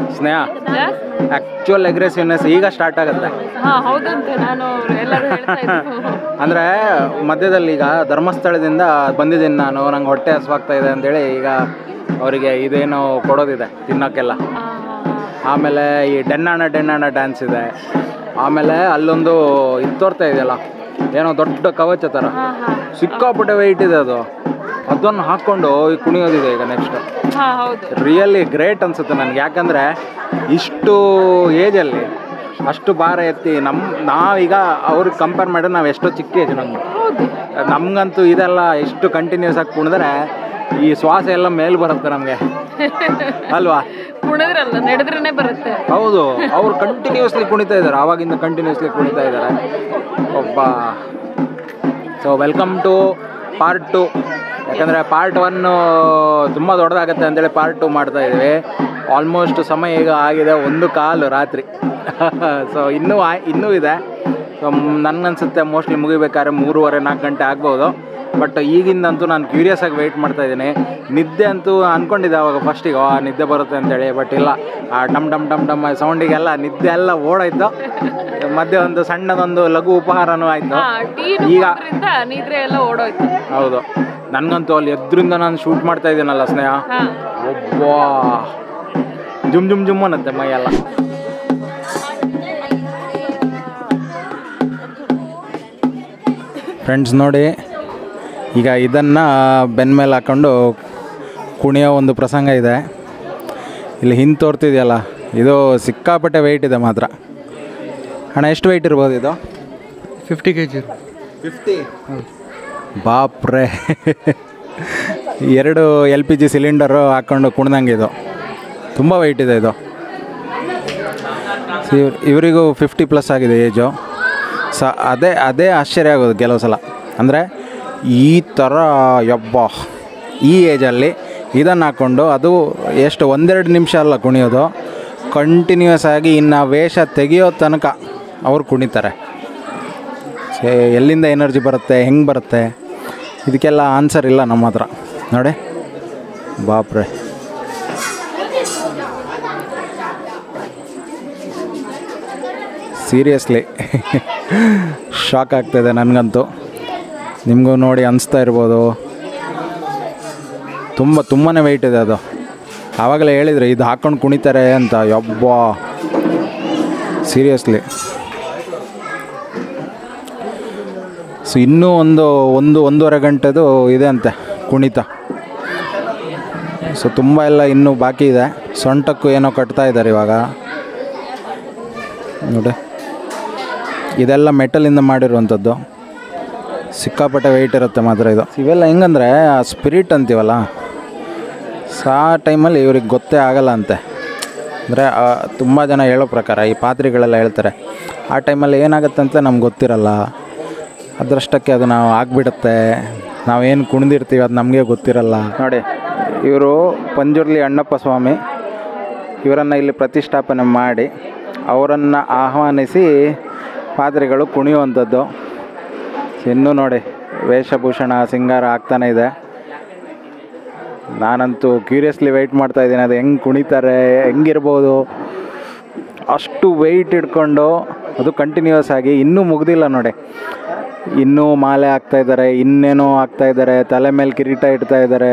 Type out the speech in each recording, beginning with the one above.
ಸ್ನೇಹ actual aggressiveness ಈಗ start ಆಗುತ್ತೆ ಹಾ ಹೌದಂತೆ ನಾನು ಅವ್ರು ಎಲ್ಲರೂ ಹೇಳ್ತಾ ಇದ್ರು ಅಂದರೆ ಮಧ್ಯದಲ್ಲಿ ಈಗ ಧರ್ಮಸ್ಥಳದಿಂದ ಬಂದಿದ್ದೀನಿ ನಾನು ನಂಗೆ ಹೊಟ್ಟೆ ಹಸುವಾಗ್ತಾ ಇದೆ ಅಂತೇಳಿ ಈಗ ಅವರಿಗೆ ಇದೇನೋ ಕೊಡೋದಿದೆ ತಿನ್ನೋಕ್ಕೆಲ್ಲ ಆ, ಆಮೇಲೆ ಈ ಡೆನ್ನಾಣ ಡೆನ್ನಾಣ ಡ್ಯಾನ್ಸ್ ಇದೆ ಆಮೇಲೆ ಅಲ್ಲೊಂದು ಇದು ತೋರ್ತಾ ಇದೆಯಲ್ಲ ಏನೋ ದೊಡ್ಡ ಕವಚ ಥರ ಹಾ ಹಾ ಸಿಕ್ಕಾಪಟ್ಟೆ ವೆಯ್ಟ್ ಇದೆ ಅದು ಅದನ್ನು ಹಾಕ್ಕೊಂಡು ಈ ಕುಣಿಯೋದಿದೆ ಈಗ ನೆಕ್ಸ್ಟ್ ಹಾ ಹೌದು ರಿಯಲಿ ಗ್ರೇಟ್ ಅನ್ಸುತ್ತೆ ನನಗೆ ಯಾಕಂದರೆ ಇಷ್ಟು ಏಜಲ್ಲಿ ಅಷ್ಟು ಭಾರ ಎತ್ತಿ ನಮ್ಮ ನಾವೀಗ ಅವ್ರಿಗೆ ಕಂಪೇರ್ ಮಾಡಿದ್ರೆ ನಾವು ಎಷ್ಟೋ ಚಿಕ್ಕ ಏಜ್ ನಮ್ಗೆ ಹೌದು ನಮಗಂತೂ ಇದೆಲ್ಲ ಎಷ್ಟು ಕಂಟಿನ್ಯೂಸ್ ಆಗಿ ಕುಣಿದ್ರೆ ಈ ಶ್ವಾಸ ಎಲ್ಲ ಮೇಲ್ ಬರುತ್ತೆ ನಮಗೆ ಅಲ್ವಾ ಕುಣಿದ್ರಲ್ಲ ನಡೆದ್ರೇನೆ ಬರುತ್ತೆ ಹೌದು ಅವ್ರು ಕಂಟಿನ್ಯೂಸ್ಲಿ ಕುಣಿತಾ ಇದ್ದಾರೆ ಆವಾಗಿಂದ ಕಂಟಿನ್ಯೂಸ್ಲಿ ಕುಣಿತಾ ಇದ್ದಾರೆ ಒಬ್ಬ so welcome to part two ಯಾಕಂದರೆ ಪಾರ್ಟ್ ಒನ್ನು ತುಂಬ ದೊಡ್ಡದಾಗತ್ತೆ ಅಂತೇಳಿ ಪಾರ್ಟ್ ಟು ಮಾಡ್ತಾ ಇದ್ದೀವಿ ಆಲ್ಮೋಸ್ಟ್ ಸಮಯ ಈಗ ಆಗಿದೆ ಒಂದು ಕಾಲು ರಾತ್ರಿ ಸೊ ಇನ್ನೂ ಆ- ಇನ್ನೂ ಇದೆ ಸೊ ನನಗನ್ಸುತ್ತೆ ಮೋಸ್ಟ್ಲಿ ಮುಗಿಬೇಕಾದ್ರೆ ಮೂರುವರೆ ನಾಲ್ಕು ಗಂಟೆ ಆಗ್ಬೋದು ಬಟ್ ಈಗಿಂದಂತೂ ನಾನು ಕ್ಯೂರಿಯಸ್ ಆಗಿ ವೆಯ್ಟ್ ಮಾಡ್ತಾ ಇದ್ದೀನಿ ನಿದ್ದೆ ಅಂತೂ ಅಂದ್ಕೊಂಡಿದ್ದೆ ಅವಾಗ ಫಸ್ಟಿಗೆ ಆ ನಿದ್ದೆ ಬರುತ್ತೆ ಅಂತೇಳಿ ಬಟ್ ಇಲ್ಲ ಆ ಡಮ್ ಡಮ್ ಡಮ್ ಡಮ್ ಸೌಂಡಿಗೆಲ್ಲ ನಿದ್ದೆ ಎಲ್ಲ ಓಡಾಯ್ತು ಮಧ್ಯೆ ಒಂದು ಸಣ್ಣದೊಂದು ಲಘು ಉಪಹಾರನೂ ಆಯಿತು ಹಾ ಟೀ ಈಗ ನಿದ್ರೆ ಎಲ್ಲ ಓಡೋಯ್ತು ಹೌದು ನನಗಂತೂ ಅಲ್ಲಿ ಎದ್ರಿಂದ ನಾನು ಶೂಟ್ ಮಾಡ್ತಾ ಇದ್ದೀನಲ್ಲ ಸ್ನೇಹ ಹಾ ಒಬ್ಬ ಜುಮ್ ಜುಮ್ ಜುಮ್ ಅನ್ನತ್ತೆ ಮೈಯೆಲ್ಲ ಫ್ರೆಂಡ್ಸ್ ನೋಡಿ ಈಗ ಇದನ್ನು ಬೆನ್ನ ಮೇಲೆ ಹಾಕೊಂಡು ಕುಣಿಯೋ ಒಂದು ಪ್ರಸಂಗ ಇದೆ ಇಲ್ಲಿ ಹಿಂದೆ ತೋರ್ತಿದೆಯಲ್ಲ ಇದು ಸಿಕ್ಕಾಪಟ್ಟೆ ವೆಯ್ಟ್ ಇದೆ ಮಾತ್ರ ಅಣ್ಣ ಎಷ್ಟು ವೆಯ್ಟ್ ಇರ್ಬೋದು ಇದು ಫಿಫ್ಟಿ ಕೆ ಜಿ ಫಿಫ್ಟಿ ಬಾಪ್ರೆ ಎರಡು ಎಲ್ ಪಿ ಜಿ ಸಿಲಿಂಡರು ಹಾಕ್ಕೊಂಡು ಕುಣ್ದಂಗೆ ಇದು ತುಂಬ ವೆಯ್ಟ್ ಇದೆ ಇದು ಇವ್ ಇವರಿಗೂ ಫಿಫ್ಟಿ ಪ್ಲಸ್ ಆಗಿದೆ ಏಜು ಸ ಅದೇ ಅದೇ ಆಶ್ಚರ್ಯ ಆಗೋದು ಕೆಲವು ಸಲ ಅಂದರೆ ಈ ಥರ ಯಬ್ಬ ಈ ಏಜಲ್ಲಿ ಇದನ್ನು ಹಾಕ್ಕೊಂಡು ಅದು ಎಷ್ಟು ಒಂದೆರಡು ನಿಮಿಷ ಅಲ್ಲ ಕುಣಿಯೋದು ಕಂಟಿನ್ಯೂಸ್ ಆಗಿ ಇನ್ನು ವೇಷ ತೆಗೆಯೋ ತನಕ ಅವ್ರು ಕುಣಿತಾರೆ ಛೇ, ಎಲ್ಲಿಂದ ಎನರ್ಜಿ ಬರುತ್ತೆ ಹೆಂಗೆ ಬರುತ್ತೆ ಇದಕ್ಕೆಲ್ಲ ಆನ್ಸರ್ ಇಲ್ಲ ನಮ್ಮ ಹತ್ರ ನೋಡಿ ಬಾಪ್ರೆ ಸೀರಿಯಸ್ಲಿ ಶಾಕ್ ಆಗ್ತಾಯಿದೆ ನನಗಂತೂ ನಿಮಗೂ ನೋಡಿ ಅನಿಸ್ತಾ ಇರ್ಬೋದು ತುಂಬ ತುಂಬಾ ವೆಯ್ಟ್ ಇದೆ ಅದು ಆವಾಗಲೇ ಹೇಳಿದ್ರು ಇದು ಹಾಕ್ಕೊಂಡು ಕುಣಿತಾರೆ ಅಂತ ಯಬ್ಬ ಸೀರಿಯಸ್ಲಿ ಸೊ ಇನ್ನೂ ಒಂದು ಒಂದು ಒಂದೂವರೆ ಗಂಟೆದು ಇದೆ ಅಂತೆ ಕುಣಿತ ಸೊ ತುಂಬ ಎಲ್ಲ ಇನ್ನೂ ಬಾಕಿ ಇದೆ ಸೊಂಟಕ್ಕೂ ಏನೋ ಕಟ್ತಾ ಇದ್ದಾರೆ ಇವಾಗ ನೋಡಿ ಇದೆಲ್ಲ ಮೆಟಲಿಂದ ಮಾಡಿರುವಂಥದ್ದು ಸಿಕ್ಕಾಪಟ್ಟೆ ವೆಯ್ಟ್ ಇರುತ್ತೆ ಮಾತ್ರ ಇದು ಇವೆಲ್ಲ ಹೆಂಗಂದ್ರೆ ಆ ಸ್ಪಿರಿಟ್ ಅಂತೀವಲ್ಲ ಸೊ ಆ ಟೈಮಲ್ಲಿ ಇವ್ರಿಗೆ ಗೊತ್ತೇ ಆಗಲ್ಲ ಅಂತೆ ಅಂದರೆ ತುಂಬ ಜನ ಹೇಳೋ ಪ್ರಕಾರ ಈ ಪಾತ್ರಿಗಳೆಲ್ಲ ಹೇಳ್ತಾರೆ ಆ ಟೈಮಲ್ಲಿ ಏನಾಗುತ್ತೆ ಅಂತ ನಮ್ಗೆ ಗೊತ್ತಿರಲ್ಲ ಅದರಷ್ಟಕ್ಕೆ ಅದು ನಾವು ಆಗಿಬಿಡುತ್ತೆ ನಾವೇನು ಕುಣಿದಿರ್ತೀವಿ ಅದು ನಮಗೆ ಗೊತ್ತಿರಲ್ಲ ನೋಡಿ ಇವರು ಪಂಜುರ್ಲಿ ಅಣ್ಣಪ್ಪ ಸ್ವಾಮಿ ಇವರನ್ನು ಇಲ್ಲಿ ಪ್ರತಿಷ್ಠಾಪನೆ ಮಾಡಿ ಅವರನ್ನು ಆಹ್ವಾನಿಸಿ ಪಾತ್ರೆಗಳು ಕುಣಿಯುವಂಥದ್ದು ಇನ್ನೂ ನೋಡಿ ವೇಷಭೂಷಣ ಸಿಂಗಾರ ಆಗ್ತಾನೆ ಇದೆ ನಾನಂತೂ ಕ್ಯೂರಿಯಸ್ಲಿ ವೆಯ್ಟ್ ಮಾಡ್ತಾ ಇದ್ದೀನಿ ಅದು ಹೆಂಗೆ ಕುಣಿತಾರೆ ಹೆಂಗಿರ್ಬೋದು ಅಷ್ಟು ವೆಯ್ಟ್ ಇಟ್ಕೊಂಡು ಅದು ಕಂಟಿನ್ಯೂಸ್ ಆಗಿ ಇನ್ನೂ ಮುಗ್ದಿಲ್ಲ ನೋಡಿ ಇನ್ನೂ ಮಾಲೆ ಹಾಕ್ತಾ ಇದ್ದಾರೆ ಇನ್ನೇನೋ ಹಾಕ್ತಾ ಇದ್ದಾರೆ ತಲೆ ಮೇಲೆ ಕಿರೀಟ ಇಡ್ತಾ ಇದ್ದಾರೆ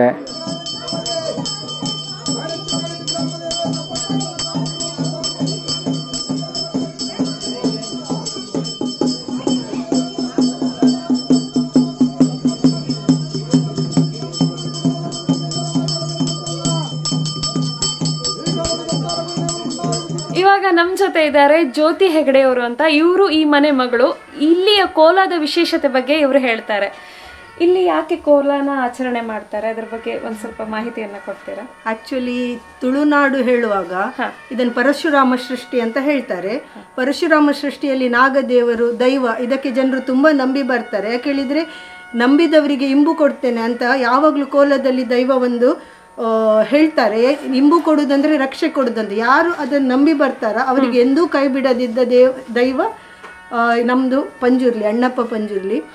ಇವಾಗ ನಮ್ಮ ಜೊತೆ ಇದ್ದಾರೆ ಜ್ಯೋತಿ ಹೆಗಡೆ ಅವರು ಅಂತ ಇವರು ಈ ಮನೆ ಮಗಳು ಇಲ್ಲಿಯ ಕೋಲಾದ ವಿಶೇಷತೆ ಬಗ್ಗೆ ಇವರು ಹೇಳ್ತಾರೆ ಇಲ್ಲಿ ಯಾಕೆ ಕೋಲಾನ ಆಚರಣೆ ಮಾಡ್ತಾರೆ ಅದ್ರ ಬಗ್ಗೆ ಒಂದ್ ಸ್ವಲ್ಪ ಮಾಹಿತಿಯನ್ನ ಕೊಡ್ತೀರಾ ಆಕ್ಚುಲಿ ತುಳುನಾಡು ಹೇಳುವಾಗ ಇದನ್ನು ಪರಶುರಾಮ ಸೃಷ್ಟಿ ಅಂತ ಹೇಳ್ತಾರೆ ಪರಶುರಾಮ ಸೃಷ್ಟಿಯಲ್ಲಿ ನಾಗದೇವರು ದೈವ ಇದಕ್ಕೆ ಜನರು ತುಂಬಾ ನಂಬಿ ಬರ್ತಾರೆ ಯಾಕೆ ಹೇಳಿದ್ರೆ ನಂಬಿದವರಿಗೆ ಇಂಬು ಕೊಡ್ತೇನೆ ಅಂತ ಯಾವಾಗಲೂ ಕೋಲದಲ್ಲಿ ದೈವ ಒಂದು ಆ, ಹೇಳ್ತಾರೆ ಇಂಬು ಕೊಡುದಂದ್ರೆ ರಕ್ಷೆ ಕೊಡುದಂತ ಯಾರು ಅದನ್ನು ನಂಬಿ ಬರ್ತಾರ ಅವರಿಗೆ ಎಂದೂ ಕೈ ಬಿಡದಿದ್ದ ದೇವ್ ದೈವ ಆ, ನಮ್ದು ಪಂಜುರ್ಲಿ ಅಣ್ಣಪ್ಪ ಪಂಜುರ್ಲಿ ಹಾ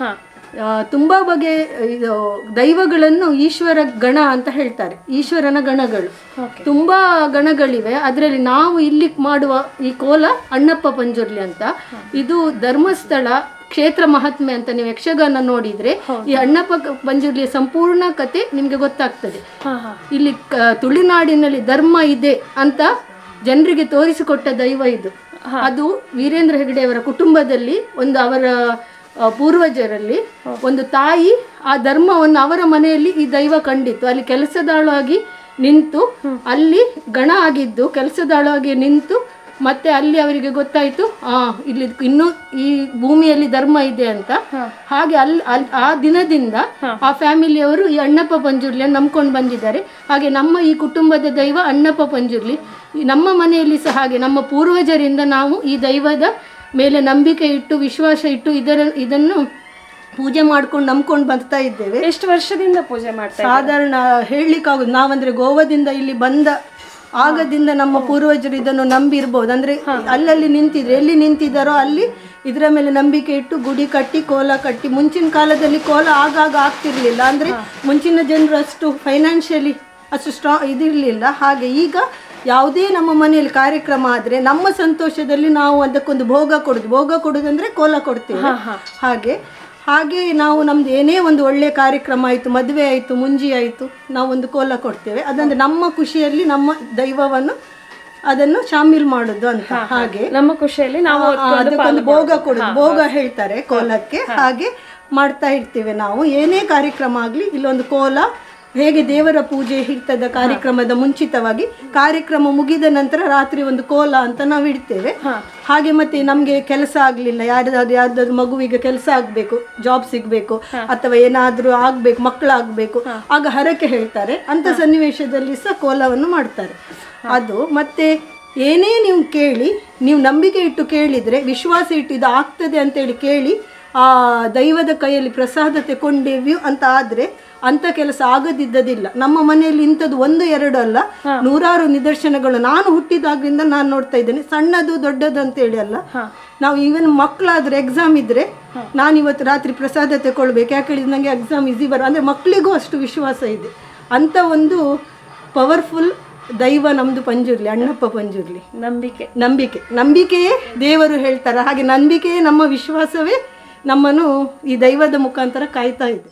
ಆ, ತುಂಬಾ ಬಗೆ ಇದು ದೈವಗಳನ್ನು ಈಶ್ವರ ಗಣ ಅಂತ ಹೇಳ್ತಾರೆ ಈಶ್ವರನ ಗಣಗಳು ತುಂಬಾ ಗಣಗಳಿವೆ ಅದರಲ್ಲಿ ನಾವು ಇಲ್ಲಿ ಮಾಡುವ ಈ ಕೋಲ ಅಣ್ಣಪ್ಪ ಪಂಜುರ್ಲಿ ಅಂತ ಇದು ಧರ್ಮಸ್ಥಳ ಕ್ಷೇತ್ರ ಮಹಾತ್ಮೆ ಅಂತ ನೀವು ಯಕ್ಷಗಾನ ನೋಡಿದ್ರೆ ಈ ಅಣ್ಣಪ್ಪ ಕ- ಪಂಜುರ್ಲಿಯ ಸಂಪೂರ್ಣ ಕತೆ ನಿಮ್ಗೆ ಗೊತ್ತಾಗ್ತದೆ ಇಲ್ಲಿ ಕ- ತುಳುನಾಡಿನಲ್ಲಿ ಧರ್ಮ ಇದೆ ಅಂತ ಜನರಿಗೆ ತೋರಿಸಿಕೊಟ್ಟ ದೈವ ಇದು ಅದು ವೀರೇಂದ್ರ ಹೆಗಡೆಯವರ ಕುಟುಂಬದಲ್ಲಿ ಒಂದು ಅವರ ಆ, ಪೂರ್ವಜರಲ್ಲಿ ಒಂದು ತಾಯಿ ಆ ಧರ್ಮವನ್ನು ಅವರ ಮನೆಯಲ್ಲಿ ಈ ದೈವ ಕಂಡಿತ್ತು ಅಲ್ಲಿ ಕೆಲಸದಾಳಾಗಿ ನಿಂತು ಅಲ್ಲಿ ಗಣ ಆಗಿದ್ದು ಕೆಲಸದಾಳಾಗಿ ನಿಂತು ಮತ್ತೆ ಅಲ್ಲಿ ಅವರಿಗೆ ಗೊತ್ತಾಯ್ತು ಆ ಇಲ್ಲಿ ಇನ್ನೂ ಈ ಭೂಮಿಯಲ್ಲಿ ಧರ್ಮ ಇದೆ ಅಂತ ಹಾಗೆ ಅಲ್ಲಿ ಅಲ್- ಆ ದಿನದಿಂದ ಆ ಫ್ಯಾಮಿಲಿಯವರು ಈ ಅಣ್ಣಪ್ಪ ಪಂಜುರ್ಲಿಯನ್ನು ನಂಬ್ಕೊಂಡು ಬಂದಿದ್ದಾರೆ ಹಾಗೆ ನಮ್ಮ ಈ ಕುಟುಂಬದ ದೈವ ಅಣ್ಣಪ್ಪ ಪಂಜುರ್ಲಿ ಈ ನಮ್ಮ ಮನೆಯಲ್ಲಿ ಸಹ ಹಾಗೆ ನಮ್ಮ ಪೂರ್ವಜರಿಂದ ನಾವು ಈ ದೈವದ ಮೇಲೆ ನಂಬಿಕೆ ಇಟ್ಟು ವಿಶ್ವಾಸ ಇಟ್ಟು ಇದರ ಇದನ್ನು ಪೂಜೆ ಮಾಡ್ಕೊಂಡು ನಂಬ್ಕೊಂಡು ಬರ್ತಾ ಇದ್ದೇವೆ ಎಷ್ಟು ವರ್ಷದಿಂದ ಪೂಜೆ ಮಾಡ್ತಾ ಸಾಧಾರಣ ಹೇಳಲಿಕ್ಕಾಗುದು ನಾವಂದ್ರೆ ಗೋವಾದಿಂದ ಇಲ್ಲಿ ಬಂದ ಆಗದಿಂದ ನಮ್ಮ ಪೂರ್ವಜರು ಇದನ್ನು ನಂಬಿರ್ಬೋದು ಅಂದ್ರೆ ಅಲ್ಲಲ್ಲಿ ನಿಂತಿದ್ರೆ ಎಲ್ಲಿ ನಿಂತಿದ್ದಾರೋ ಅಲ್ಲಿ ಇದರ ಮೇಲೆ ನಂಬಿಕೆ ಇಟ್ಟು ಗುಡಿ ಕಟ್ಟಿ ಕೋಲ ಕಟ್ಟಿ ಮುಂಚಿನ ಕಾಲದಲ್ಲಿ ಕೋಲ ಆಗಾಗ ಆಗ್ತಿರ್ಲಿಲ್ಲ ಅಂದ್ರೆ ಮುಂಚಿನ ಜನರು ಅಷ್ಟು ಫೈನಾನ್ಷಿಯಲಿ ಅಷ್ಟು ಸ್ಟ್ರಾ ಇದಿರಲಿಲ್ಲ ಹಾಗೆ ಈಗ ಯಾವುದೇ ನಮ್ಮ ಮನೆಯಲ್ಲಿ ಕಾರ್ಯಕ್ರಮ ಆದ್ರೆ ನಮ್ಮ ಸಂತೋಷದಲ್ಲಿ ನಾವು ಅದಕ್ಕೊಂದು ಭೋಗ ಕೊಡುದು ಭೋಗ ಕೊಡುದಂದ್ರೆ ಕೋಲ ಕೊಡ್ತೇವೆ ಹಾಗೆ ಹಾಗೆ ನಾವು ನಮ್ದು ಏನೇ ಒಂದು ಒಳ್ಳೆ ಕಾರ್ಯಕ್ರಮ ಆಯಿತು ಮದುವೆ ಆಯಿತು ಮುಂಜಿ ಆಯಿತು ನಾವು ಒಂದು ಕೋಲ ಕೊಡ್ತೇವೆ ಅದಂದ್ರೆ ನಮ್ಮ ಖುಷಿಯಲ್ಲಿ ನಮ್ಮ ದೈವವನ್ನು ಅದನ್ನು ಶಾಮೀಲ್ ಮಾಡೋದು ಅಂತ ಹಾಗೆ ನಮ್ಮ ಖುಷಿಯಲ್ಲಿ ನಾವು ಆ, ಅದಕ್ಕೊಂದು ಭೋಗ ಕೊಡುದು ಭೋಗ ಹೇಳ್ತಾರೆ ಕೋಲಕ್ಕೆ ಹಾಗೆ ಮಾಡ್ತಾ ಇರ್ತೇವೆ ನಾವು ಏನೇ ಕಾರ್ಯಕ್ರಮ ಆಗಲಿ ಇಲ್ಲೊಂದು ಕೋಲ ಹೇಗೆ ದೇವರ ಪೂಜೆ ಇರ್ತದ ಕಾರ್ಯಕ್ರಮದ ಮುಂಚಿತವಾಗಿ ಕಾರ್ಯಕ್ರಮ ಮುಗಿದ ನಂತರ ರಾತ್ರಿ ಒಂದು ಕೋಲ ಅಂತ ನಾವು ಇಡ್ತೇವೆ ಹಾಗೆ ಮತ್ತೆ ನಮ್ಗೆ ಕೆಲಸ ಆಗ್ಲಿಲ್ಲ ಯಾರ್ದಾದ್ರು ಯಾರ್ದಾದ್ರು ಮಗುವಿಗೆ ಕೆಲಸ ಆಗ್ಬೇಕು ಜಾಬ್ ಸಿಗ್ಬೇಕು ಅಥವಾ ಏನಾದ್ರೂ ಆಗ್ಬೇಕು ಮಕ್ಕಳಾಗ್ಬೇಕು ಆಗ ಹರಕೆ ಹೇಳ್ತಾರೆ ಅಂತ ಸನ್ನಿವೇಶದಲ್ಲಿ ಸಹ ಕೋಲವನ್ನು ಮಾಡ್ತಾರೆ ಅದು ಮತ್ತೆ ಏನೇ ನೀವು ಕೇಳಿ ನೀವು ನಂಬಿಕೆ ಇಟ್ಟು ಕೇಳಿದ್ರೆ ವಿಶ್ವಾಸ ಇಟ್ಟು ಇದು ಆಗ್ತದೆ ಅಂತೇಳಿ ಕೇಳಿ ಆ ದೈವದ ಕೈಯಲ್ಲಿ ಪ್ರಸಾದ ತೆಕೊಂಡೇವಿ ಅಂತ ಆದ್ರೆ ಅಂತ ಕೆಲಸ ಆಗದಿದ್ದದಿಲ್ಲ ನಮ್ಮ ಮನೆಯಲ್ಲಿ ಇಂಥದ್ದು ಒಂದು ಎರಡು ಅಲ್ಲ ನೂರಾರು ನಿದರ್ಶನಗಳು ನಾನು ಹುಟ್ಟಿದಾಗ್ಲಿಂದ ನಾನು ನೋಡ್ತಾ ಇದ್ದೇನೆ ಸಣ್ಣದು ದೊಡ್ಡದು ಅಂತೇಳಿ ಅಲ್ಲ ನಾವು ಈವನ್ ಮಕ್ಕಳಾದ್ರೆ ಎಕ್ಸಾಮ್ ಇದ್ರೆ ನಾನು ಇವತ್ತು ರಾತ್ರಿ ಪ್ರಸಾದ ತಗೊಳ್ಬೇಕು ಯಾಕೆ ಹೇಳಿದ್ರೆ ನನಗೆ ಎಕ್ಸಾಮ್ ಈಸಿ ಬರ ಅಂದ್ರೆ ಮಕ್ಕಳಿಗೂ ಅಷ್ಟು ವಿಶ್ವಾಸ ಇದೆ ಅಂತ ಒಂದು ಪವರ್ಫುಲ್ ದೈವ ನಮ್ದು ಪಂಜುರ್ಲಿ ಅಣ್ಣಪ್ಪ ಪಂಜುರ್ಲಿ ನಂಬಿಕೆ ನಂಬಿಕೆ ನಂಬಿಕೆಯೇ ದೇವರು ಹೇಳ್ತಾರೆ ಹಾಗೆ ನಂಬಿಕೆಯೇ ನಮ್ಮ ವಿಶ್ವಾಸವೇ ನಮ್ಮನ್ನು ಈ ದೈವದ ಮುಖಾಂತರ ಕಾಯ್ತಾ ಇದೆ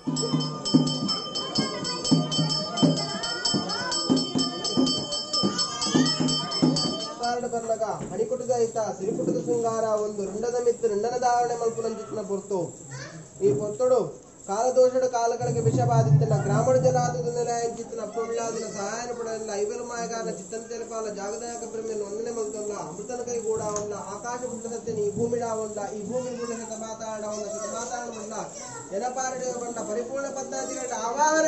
ಕಾರಣ ಬರ್ಲಗ ಹಣಿಕುಟದ ಐತ ಸಿರಿಪುಟದ ಶೃಂಗಾರ ಒಂದು ರುಂಡದ ಮಿತ್ತು ರುಂಡನ ಧಾರಣೆ ಮಲ್ಪುನಂಚಿತ್ನ ಪೊರ್ತು ಈ ಪೊತ್ತುಡು ಕಾಲದೋಷಡು ಕಾಲಗಳಿಗೆ ವಿಷ ಬಾಧಿತ್ತಿನ ಗ್ರಾಮೀಣ ಜನಾತದ ನೆಲೆಯಂಚಿತ್ತಿನ ಅಪ್ಪವಿಳಾದಿನ ಸಹಾಯನ ಪಡೆಯಲ್ಲ ಐವಲು ಮಾಯಗಾರನ ಚಿತ್ತನ ತೆಲಪಾಲ ಜಾಗದಾಯಕ ಬ್ರಹ್ಮೆಯನ್ನು ಒಂದನೇ ಮಲ್ತಲ್ಲ ಅಮೃತನ ಕೈ ಕೂಡ ಅವಲ್ಲ ಆಕಾಶ ಪುಟ್ಟದತ್ತೆ ಈ ಭೂಮಿಡ ಅವಲ್ಲ ಈ ಭೂಮಿ ಕೂಡ ಶತ ಮಾತಾಡ ಅವಲ್ಲ ಶತ ಮಾತಾಡವಲ್ಲ ನೆನಪಾರಡೆ ಬಂಡ ಪರಿಪೂರ್ಣ ಪದ್ಧತಿಗಳ ಆವಾಹನ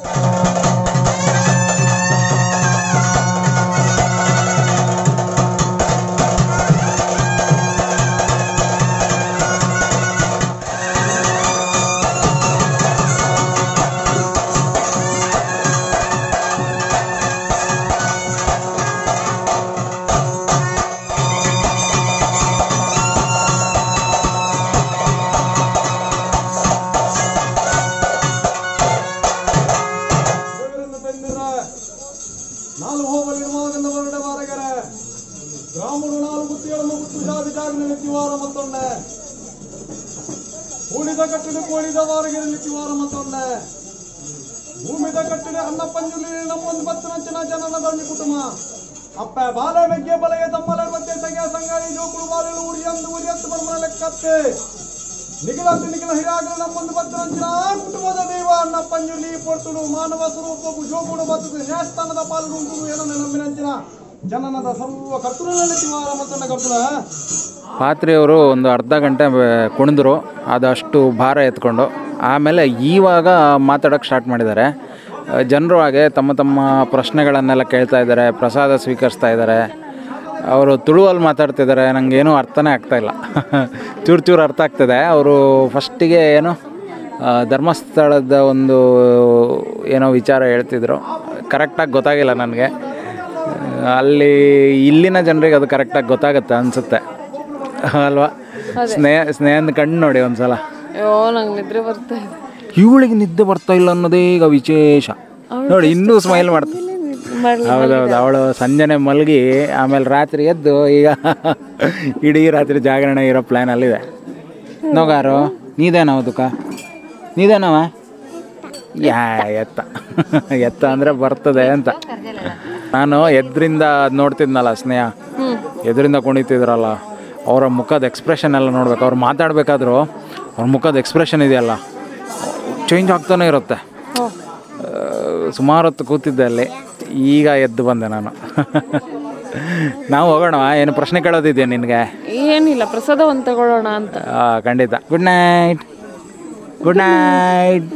ದೇವರನ್ನು ತಂದಿರ ನಾಲ್ಕು ಹೋಗಲು ನಿರ್ಮಾಣದಿಂದ ಹೊರಡ ಮಾರಗರ ಬ್ರಾಹ್ಮಣರು ನಾಲ್ಕು ಬುತ್ತಿಗಳನ್ನು ಬಿಟ್ಟು ಜಾತಿ ಜಾಗನಲ್ಲಿ ತಿವಾರ ಮತ್ತೊಂಡೆ ಉಳಿದ ಕಟ್ಟಿನ ಕೋಳಿದ ವಾರಗಿರಲಿ ತಿವಾರ ಮತ್ತೊಂಡೆ ಭೂಮಿದ ಕಟ್ಟಿನ ಅನ್ನ ಪಂಜುಲಿ ನಮ್ಮೊಂದು ಬತ್ತನಂಚಿನ ಜನನ ಧರ್ಮಿ ಕುಟುಂಬ ಅಪ್ಪ ಬಾಲ ಬೆಗ್ಗೆ ಬಲಗೆ ತಮ್ಮಲ ಮತ್ತೆ ಸಗ ಸಂಗಾಳಿ ಜೋಕುಳು ಬಾಲೆಲು ಉರಿ ಅಂದು ಉರಿ ಹತ್ತು ಬರ್ಮ ಲೆಕ್ಕತ್ತೆ ನಿಖಿಲಂತ ನಿಖಿಲ ಹಿರಾಗಲು ನಮ್ಮೊಂದು ಬತ್ತನಂಚಿನ ಕುಟುಂಬದ ದೈವ ಅನ್ನ ಪಂಜುಲಿ ಪೊರ್ತುಡು ಮಾನವ ಸ್ವರೂಪವು ಜೋಗುಡು ಬತ್ತದ ನ್ಯಾಯಸ್ಥಾನದ ಪಾಲ್ಗೊಂಡು ಏನನ್ನ ನಂಬಿನಂಚಿನ ಜನನದ ಸರ್ವ ಕರ್ತೃನಲ್ಲಿ ತಿವಾರ ಮತ್ತನ್ನ ಕರ್ತೃ ಪಾತ್ರೆಯವರು ಒಂದು ಅರ್ಧ ಗಂಟೆ ಬ- ಕುಣಿದ್ರು ಅದಷ್ಟು ಭಾರ ಎತ್ಕೊಂಡು ಆಮೇಲೆ ಇವಾಗ ಮಾತಾಡೋಕ್ಕೆ ಸ್ಟಾರ್ಟ್ ಮಾಡಿದ್ದಾರೆ ಜನರು ಹಾಗೆ ತಮ್ಮ ತಮ್ಮ ಪ್ರಶ್ನೆಗಳನ್ನೆಲ್ಲ ಕೇಳ್ತಾ ಇದ್ದಾರೆ ಪ್ರಸಾದ ಸ್ವೀಕರಿಸ್ತಾ ಇದ್ದಾರೆ ಅವರು ತುಳುವಲ್ಲಿ ಮಾತಾಡ್ತಿದ್ದಾರೆ ನನಗೇನು ಅರ್ಥನೇ ಆಗ್ತಾ ಇಲ್ಲ ಚೂರು ಚೂರು ಅರ್ಥ ಆಗ್ತದೆ ಅವರು ಫಸ್ಟಿಗೆ ಏನು ಆ, ಧರ್ಮಸ್ಥಳದ ಒಂದು ಏನೋ ವಿಚಾರ ಹೇಳ್ತಿದ್ರು ಕರೆಕ್ಟಾಗಿ ಗೊತ್ತಾಗಿಲ್ಲ ನನಗೆ ಅಲ್ಲಿ ಇಲ್ಲಿನ ಜನರಿಗೆ ಅದು ಕರೆಕ್ಟಾಗಿ ಗೊತ್ತಾಗುತ್ತೆ ಅನಿಸುತ್ತೆ ಅಲ್ವಾ ಸ್ನೇಹ ಸ್ನೇಹದ ಕಣ್ಣು ನೋಡಿ ಒಂದ್ಸಲ ಅಯ್ಯೋ ನಂಗೆ ನಿದ್ರೆ ಬರ್ತಾ ಇದೆ ಇವಳಿಗೆ ನಿದ್ದೆ ಬರ್ತಾ ಇಲ್ಲ ಅನ್ನೋದೇ ಈಗ ವಿಶೇಷ ನೋಡಿ ಇನ್ನೂ ಸ್ಮೈಲ್ ಮಾಡ್ತಾ ಹೌದೌದು ಅವಳು ಸಂಜೆನೆ ಮಲಗಿ ಆಮೇಲೆ ರಾತ್ರಿ ಎದ್ದು ಈಗ ಇಡೀ ರಾತ್ರಿ ಜಾಗರಣೆ ಇರೋ ಪ್ಲ್ಯಾನಲ್ಲಿದೆ ನೋಗಾರು ನೀದೇನವ ದುಃಖ ನೀದೇನವ ಯಾ ಎತ್ತ ಎತ್ತ ಅಂದರೆ ಬರ್ತದೆ ಅಂತ ನಾನು ಎದ್ರಿಂದ ಅದ್ ನೋಡ್ತಿದ್ನಲ್ಲ ಸ್ನೇಹ ಎದ್ರಿಂದ ಕುಣಿತಿದ್ರಲ್ಲ ಅವರ ಮುಖದ ಎಕ್ಸ್ಪ್ರೆಷನ್ ಎಲ್ಲ ನೋಡ್ಬೇಕು ಅವ್ರು ಮಾತಾಡಬೇಕಾದ್ರೂ ಅವ್ರ ಮುಖದ ಎಕ್ಸ್ಪ್ರೆಷನ್ ಇದೆಯಲ್ಲ ಚೇಂಜ್ ಆಗ್ತಾನೆ ಇರುತ್ತೆ ಸುಮಾರು ಹೊತ್ತು ಕೂತಿದ್ದೆ ಅಲ್ಲಿ ಈಗ ಎದ್ದು ಬಂದೆ ನಾನು ನಾವು ಹೋಗೋಣ ಏನು ಪ್ರಶ್ನೆ ಕೇಳೋದಿದೆಯಾ ನಿನಗೆ ಏನಿಲ್ಲ ಪ್ರಸಾದ ಒಂದು ತಗೊಳ್ಳೋಣ ಅಂತ ಆ, ಖಂಡಿತ good night good night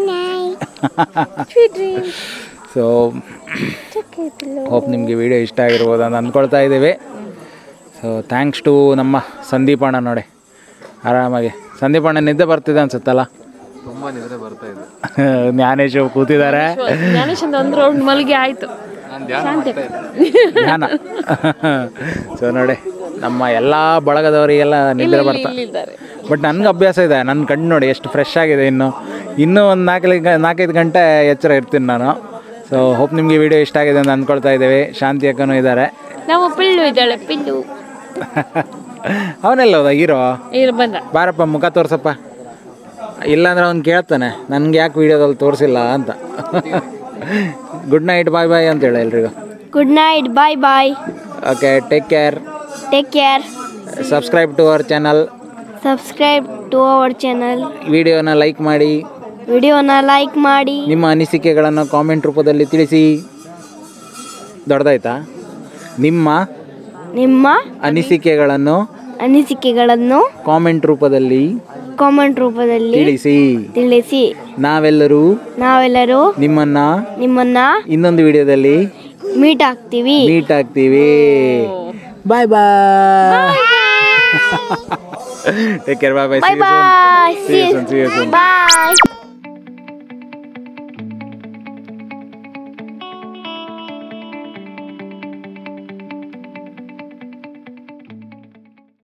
so hope ನಿಮಗೆ ವಿಡಿಯೋ ಇಷ್ಟ ಆಗಿರ್ಬೋದು ಅಂತ ಅಂದ್ಕೊಳ್ತಾ ಇದ್ದೀವಿ ಸೊ ಥ್ಯಾಂಕ್ಸ್ ಟು ನಮ್ಮ ಸಂದೀಪ್ ಅಣ್ಣ ನೋಡಿ ಆರಾಮಾಗಿ ಸಂದೀಪ್ ಅಣ್ಣ ನಿದ್ದೆ ಬರ್ತಿದೆ ಅನ್ಸುತ್ತಲ್ಲ ತುಂಬ ನಿದ್ದೆ ಬರ್ತಾ ಇದೆ ಜ್ಞಾನೇಶ್ ಕೂತಿದ್ದಾರೆ ಜ್ಞಾನೇಶ್ ಅಂತ ಒಂದು ರೌಂಡ್ ಮಲಗಿ ಆಯ್ತು ಶಾಂತಿ ಜ್ಞಾನ ಸೊ ನೋಡಿ ನಮ್ಮ ಎಲ್ಲ ಬಳಗದವರಿಗೆಲ್ಲ ನಿದ್ರೆ ಬರ್ತಾ ಇಲ್ಲಿದ್ದಾರೆ ಬಟ್ ನನಗೆ ಅಭ್ಯಾಸ ಇದೆ ನನ್ನ ಕಣ್ಣು ನೋಡಿ ಎಷ್ಟು ಫ್ರೆಶ್ ಆಗಿದೆ ಇನ್ನು ಇನ್ನೂ ಒಂದು ನಾಲ್ಕು ನಾಲ್ಕೈದು ಗಂಟೆ ಎಚ್ಚರ ಇರ್ತೀನಿ ನಾನು ಸೊ ಹೋಪ್ ನಿಮಗೆ ವಿಡಿಯೋ ಇಷ್ಟ ಆಗಿದೆ ಅಂತ ಅಂದ್ಕೊಳ್ತಾ ಇದ್ದೀವಿ ಶಾಂತಿ ಅಕ್ಕನೂ ಇದ್ದಾರೆ ನಾವು ಪಿಲ್ಲು ಇದ್ದಾಳೆ ಪಿಲ್ಲು ಅವನೆಲ್ಲ ಹೋದ ಹೀರೋ ಇಲ್ಲಿ ಬಂದ ಬಾರಪ್ಪ ಮುಖ ತೋರ್ಸಪ್ಪ ಇಲ್ಲಾಂದ್ರೆ ಅವ್ನು ಕೇಳ್ತಾನೆ ನನಗೆ ಯಾಕೆ ವಿಡಿಯೋದಲ್ಲಿ ತೋರಿಸಿಲ್ಲ ಅಂತ ಗುಡ್ ನೈಟ್ ಬಾಯ್ ಬಾಯ್ ಅಂತ ಹೇಳಿ ಎಲ್ರಿಗೂ good night bye bye okay take care take care subscribe to our channel subscribe to our channel ವಿಡಿಯೋನ ಲೈಕ್ ಮಾಡಿ ವಿಡಿಯೋನ ಲೈಕ್ ಮಾಡಿ ನಿಮ್ಮ ಅನಿಸಿಕೆಗಳನ್ನು ಕಾಮೆಂಟ್ ರೂಪದಲ್ಲಿ ತಿಳಿಸಿ ದೊಡ್ಡದಾಯ್ತಾ ನಿಮ್ಮ ನಿಮ್ಮ ಅನಿಸಿಕೆಗಳನ್ನು ಅನಿಸಿಕೆಗಳನ್ನು ಕಾಮೆಂಟ್ ರೂಪದಲ್ಲಿ ಕಾಮೆಂಟ್ ರೂಪದಲ್ಲಿ ತಿಳಿಸಿ ತಿಳಿಸಿ ನಾವೆಲ್ಲರೂ ನಾವೆಲ್ಲರೂ ನಿಮ್ಮನ್ನ ನಿಮ್ಮನ್ನ ಇನ್ನೊಂದು ವಿಡಿಯೋದಲ್ಲಿ ಮೀಟ್ ಆಗ್ತೀವಿ ಮೀಟ್ ಆಗ್ತೀವಿ bye bye take care bye bye bye bye See you soon, see you soon. Bye